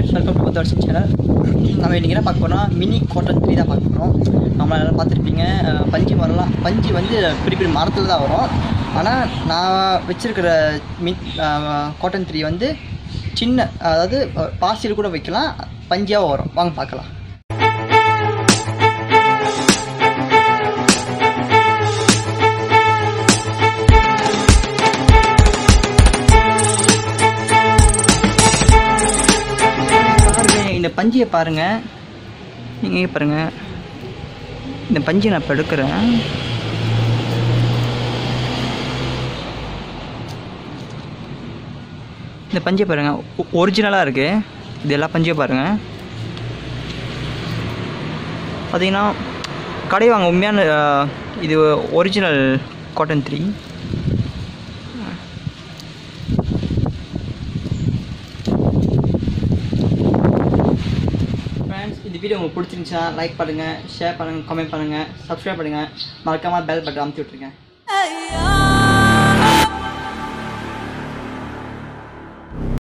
friends welcome to பத்தோட channel நம்ம இன்றைக்கி என்ன பார்க்க போகிறோம் மினி காட்டன் த்ரீ தான் பார்க்க போகிறோம் நம்ம எல்லாம் பார்த்துருப்பீங்க அஹ், பஞ்சு மரம்லாம் பஞ்சு வந்து பெரிய பெரிய மரத்தில் தான் வரும் ஆனால் நான் வச்சுருக்கிற மின் காட்டன் த்ரீ வந்து சின்ன அதாவது அஹ், பாசியில் கூட வைக்கலாம் பஞ்சாகவும் வரும் வாங்க பார்க்கலாம் பாருங்க இந்த பஞ்சியை பாருங்க நீங்கள் இங்கே பாருங்க இந்த பஞ்சை நான் இப்போ எடுக்கிறேன் இந்த பஞ்சை பாருங்க ஒரிஜினலாக இருக்கு இது எல்லா பஞ்சையும் பாருங்க பார்த்தீங்கன்னா கடை வாங்க உண்மையான அஹ், இது ஒரிஜினல் காட்டன் த்ரீ ஃப்ரெண்ட்ஸ் இந்த வீடியோ உங்களுக்கு பிடிச்சிருந்துச்சா லைக் பண்ணுங்கள் ஷேர் பண்ணுங்கள் கமெண்ட் பண்ணுங்கள் சப்ஸ்கிரைப் பண்ணுங்கள் மறக்காமல் பெல் பட்டன் அமுத்தி விட்ருங்க ஐயா